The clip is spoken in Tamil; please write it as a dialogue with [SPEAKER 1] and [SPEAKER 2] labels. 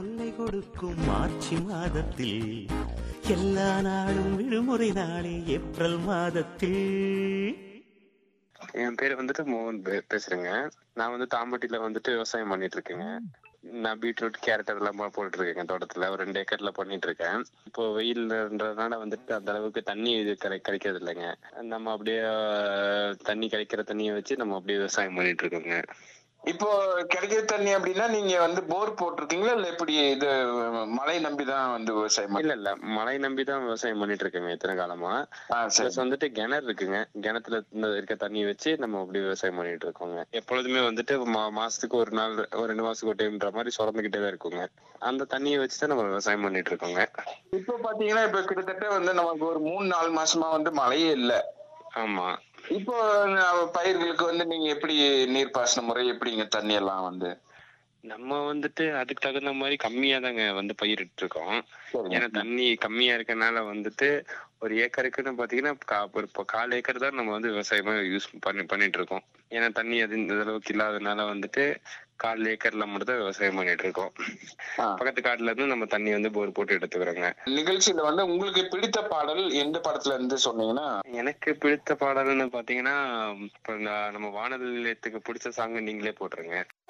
[SPEAKER 1] தொல்லை கொடுக்கும் மார்ச் மாதத்தில் எல்லா நாளும் விடுமுறை நாளே ஏப்ரல் மாதத்தில்
[SPEAKER 2] என் பேர் வந்துட்டு மோகன் பே- பேசுறேங்க நான் வந்து தாம்பட்டியில வந்துட்டு விவசாயம் பண்ணிட்டு இருக்கேங்க நான் பீட்ரூட் கேரட் அதெல்லாம் போ- போட்டுட்டு இருக்கேங்க தோட்டத்துல ஒரு ரெண்டு ஏக்கர்ல பண்ணிட்டு இருக்கேன் இப்போ வெயில்ன்றதுனால வந்துட்டு அந்த அளவுக்கு தண்ணி இது கிடை கிடைக்கிறது இல்லைங்க நம்ம அப்படியே அஹ், தண்ணி கிடைக்கிற தண்ணியை வச்சு நம்ம அப்படியே விவசாயம் பண்ணிட்டு இருக்கோங்க
[SPEAKER 3] இப்போ கிடைக்கிற தண்ணி அப்படின்னா நீங்க வந்து போர் போட்டிருக்கீங்களா இல்ல எப்படி இது மழை நம்பி தான் வந்து விவசாயம் பண்ணி-
[SPEAKER 2] இல்ல இல்ல மழை நம்பி தான் விவசாயம் பண்ணிட்டு இருக்கேங்க இத்தனை காலமா
[SPEAKER 3] ஆ சரி
[SPEAKER 2] பிளஸ் வந்துட்டு கிணறு இருக்குங்க கிணத்துல இந்த இருக்க தண்ணியை வச்சு நம்ம அப்படி விவசாயம் பண்ணிட்டு இருக்கோங்க எப்பொழுதுமே வந்துட்டு மா- மாசத்துக்கு ஒரு நாள் ஒரு ரெண்டு மாசத்துக்கு ஒரு டைம்ன்ற மாதிரி சுரந்துகிட்டே தான் இருக்குங்க அந்த தண்ணியை வச்சு தான் நம்ம விவசாயம் பண்ணிட்டு இருக்கோங்க
[SPEAKER 3] இப்போ பாத்தீங்கன்னா இப்ப கிட்டத்தட்ட வந்து நமக்கு ஒரு மூணு நாலு மாசமா வந்து மழையே இல்ல
[SPEAKER 2] ஆமா
[SPEAKER 3] இப்போ நம்ம பயிர்களுக்கு வந்து நீங்க எப்படி நீர்ப்பாசன முறை எப்படிங்க தண்ணி எல்லாம் வந்து
[SPEAKER 2] நம்ம வந்துட்டு அதுக்கு தகுந்த மாதிரி கம்மியா தாங்க வந்து பயிரிட்டு இருக்கோம்
[SPEAKER 3] சரிங்க.
[SPEAKER 2] ஏன்னா தண்ணி கம்மியா இருக்கனால வந்துட்டு ஒரு ஏக்கருக்குன்னு பாத்தீங்கன்னா கா- ஒரு இப்போ கால் ஏக்கர் தான் நம்ம வந்து விவசாயமா யூஸ் பண்ணி பண்ணிட்டு இருக்கோம் ஏன்னா தண்ணி அது இந்த அளவுக்கு இல்லாதனால வந்துட்டு கால் ஏக்கர்ல மட்டும் தான் விவசாயம் பண்ணிட்டு இருக்கோம்
[SPEAKER 3] ஆ.
[SPEAKER 2] பக்கத்து காட்டுல இருந்து நம்ம தண்ணி வந்து போர் போட்டு எடுத்துக்கிறோங்க
[SPEAKER 3] நிகழ்ச்சியில வந்து உங்களுக்கு பிடித்த பாடல் எந்த படத்துல இருந்து சொன்னீங்கன்னா
[SPEAKER 2] எனக்கு பிடித்த பாடல்னு பாத்தீங்கன்னா இப்ப நான் நம்ம வானொலி நிலையத்துக்கு பிடிச்ச சாங் நீங்களே போட்டுருங்க